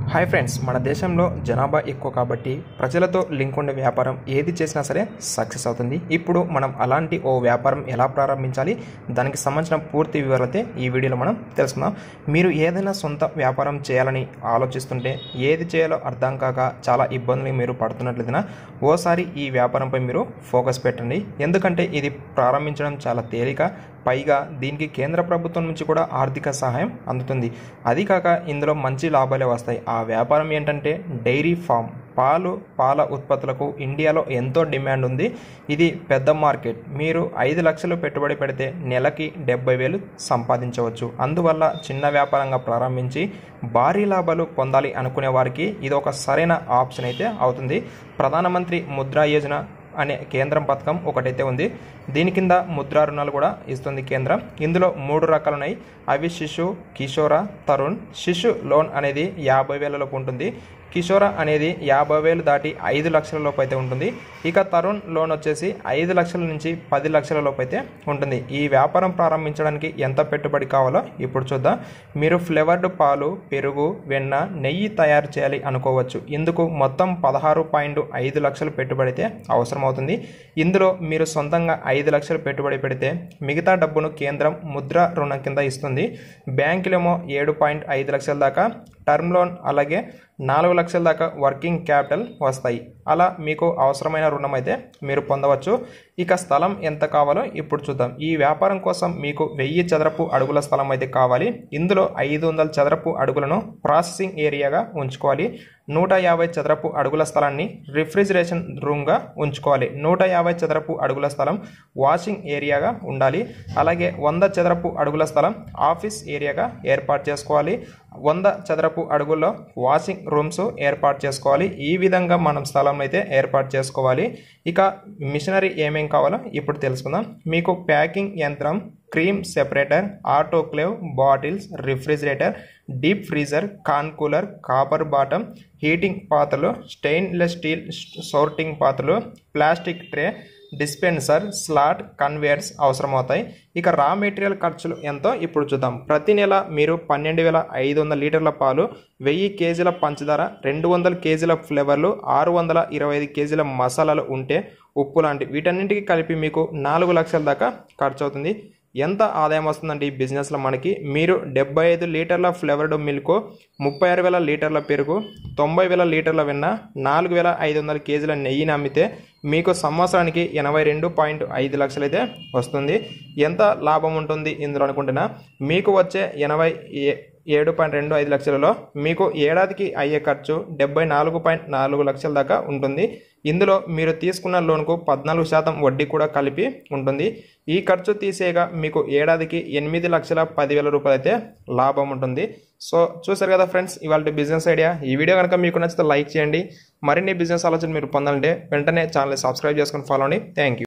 hi friends మన దేశంలో జనాభా ఎక్కువ కాబట్టి ప్రజలతో లింక్ ఉండే వ్యాపారం ఏది చేసినా సరే సక్సెస్ అవుతుంది ఇప్పుడు మనం అలాంటి ఓ వ్యాపారం ఎలా ప్రారంభించాలి దానికి సంబంధించిన పూర్తి వివరాలైతే ఈ వీడియోలో మనం తెలుసుకుందాం మీరు ఏదైనా సొంత వ్యాపారం చేయాలని ఆలోచిస్తుంటే ఏది చేయాలో అర్థం కాక చాలా ఇబ్బందులు మీరు పడుతున్నట్లయినా ఓసారి ఈ వ్యాపారంపై మీరు ఫోకస్ పెట్టండి ఎందుకంటే ఇది ప్రారంభించడం చాలా తేలిక పైగా దీనికి కేంద్ర ప్రభుత్వం నుంచి కూడా ఆర్థిక సహాయం అందుతుంది అది కాక ఇందులో మంచి లాభాలే వస్తాయి ఆ వ్యాపారం ఏంటంటే డైరీ ఫామ్ పాలు పాల ఉత్పత్తులకు ఇండియాలో ఎంతో డిమాండ్ ఉంది ఇది పెద్ద మార్కెట్ మీరు ఐదు లక్షలు పెట్టుబడి పెడితే నెలకి డెబ్బై వేలు సంపాదించవచ్చు అందువల్ల చిన్న వ్యాపారంగా ప్రారంభించి భారీ లాభాలు పొందాలి అనుకునే వారికి ఇది ఒక సరైన ఆప్షన్ అయితే అవుతుంది ప్రధానమంత్రి ముద్రా యోజన అనే కేంద్రం పథకం ఒకటైతే ఉంది దీని కింద ముద్రా రుణాలు కూడా ఇస్తుంది కేంద్రం ఇందులో మూడు రకాలు ఉన్నాయి అవి శిశు కిషోర తరుణ్ శిశు లోన్ అనేది యాభై వేలలోపు ఉంటుంది కిషోర అనేది యాభై వేలు దాటి ఐదు లక్షల లోపు అయితే ఉంటుంది ఇక తరుణ్ లోన్ వచ్చేసి ఐదు లక్షల నుంచి పది లక్షల లోపు అయితే ఉంటుంది ఈ వ్యాపారం ప్రారంభించడానికి ఎంత పెట్టుబడి కావాలో ఇప్పుడు చూద్దాం మీరు ఫ్లేవర్డ్ పాలు పెరుగు వెన్న నెయ్యి తయారు చేయాలి అనుకోవచ్చు ఇందుకు మొత్తం పదహారు పాయింట్ ఐదు లక్షలు పెట్టుబడి అయితే అవసరం అవుతుంది ఇందులో మీరు సొంతంగా ఐదు లక్షలు పెట్టుబడి పెడితే మిగతా డబ్బును కేంద్రం ముద్ర రుణం కింద ఇస్తుంది బ్యాంకులేమో ఏడు పాయింట్ ఐదు లక్షల దాకా టర్మ్ లోన్ అలాగే నాలుగు లక్షల దాకా వర్కింగ్ క్యాపిటల్ వస్తాయి అలా మీకు అవసరమైన రుణం అయితే మీరు పొందవచ్చు ఇక స్థలం ఎంత కావాలో ఇప్పుడు చూద్దాం ఈ వ్యాపారం కోసం మీకు వెయ్యి చదరపు అడుగుల స్థలం అయితే కావాలి ఇందులో ఐదు వందల చదరపు అడుగులను ప్రాసెసింగ్ ఏరియాగా ఉంచుకోవాలి నూట యాభై చదరపు అడుగుల స్థలాన్ని రిఫ్రిజిరేషన్ రూమ్గా ఉంచుకోవాలి నూట యాభై చదరపు అడుగుల స్థలం వాషింగ్ ఏరియాగా ఉండాలి అలాగే వంద చదరపు అడుగుల స్థలం ఆఫీస్ ఏరియాగా ఏర్పాటు చేసుకోవాలి వంద చదరపు అడుగుల్లో వాషింగ్ రూమ్స్ ఏర్పాటు చేసుకోవాలి ఈ విధంగా మనం స్థలం అయితే ఏర్పాటు చేసుకోవాలి ఇక మిషనరీ ఏమేం కావాలో ఇప్పుడు తెలుసుకుందాం మీకు ప్యాకింగ్ యంత్రం cream separator autoclave bottles refrigerator deep freezer can cooler copper bottom heating పాత్రలు స్టెయిన్లెస్ స్టీల్ సోర్టింగ్ పాత్రలు plastic tray dispenser slot conveyors అవసరమవుతాయి ఇక రా మెటీరియల్ ఖర్చులు ఎంతో ఇప్పుడు చూద్దాం ప్రతి నెల మీరు పన్నెండు వేల ఐదు వందల లీటర్ల పాలు వెయ్యి కేజీల పంచదార రెండు వందల కేజీల ఫ్లేవర్లు ఆరు వందల ఇరవై ఐదు కేజీల మసాలాలు ఉంటే ఉప్పు లాంటి వీటన్నింటికి కలిపి మీకు నాలుగు లక్షల దాకా ఖర్చు అవుతుంది ఎంత ఆదాయం వస్తుందంటే ఈ బిజినెస్లో మనకి మీరు డెబ్బై ఐదు లీటర్ల ఫ్లేవర్డ్ మిల్క్ ముప్పై ఆరు వేల లీటర్ల పెరుగు తొంభై వేల లీటర్ల వెన్న నాలుగు వేల ఐదు వందల కేజీల నెయ్యిని అమ్మితే మీకు సంవత్సరానికి ఎనభై రెండు పాయింట్ ఐదు లక్షలు అయితే వస్తుంది ఎంత లాభం ఉంటుంది ఇందులో అనుకుంటున్నా మీకు వచ్చే ఎనభై ఏడు పాయింట్ రెండు ఐదు లక్షలలో మీకు ఏడాదికి అయ్యే ఖర్చు డెబ్బై నాలుగు పాయింట్ నాలుగు లక్షల దాకా ఉంటుంది ఇందులో మీరు తీసుకున్న లోన్కు పద్నాలుగు శాతం వడ్డీ కూడా కలిపి ఉంటుంది ఈ ఖర్చు తీసేగా మీకు ఏడాదికి ఎనిమిది లక్షల పదివేల రూపాయలు అయితే లాభం ఉంటుంది సో చూసారు కదా ఫ్రెండ్స్ ఇవాళ బిజినెస్ ఐడియా ఈ వీడియో కనుక మీకు నచ్చితే లైక్ చేయండి మరిన్ని బిజినెస్ ఆలోచన మీరు పొందాలంటే వెంటనే ఛానల్ సబ్స్క్రైబ్ చేసుకొని ఫాలో అండి థ్యాంక్ యూ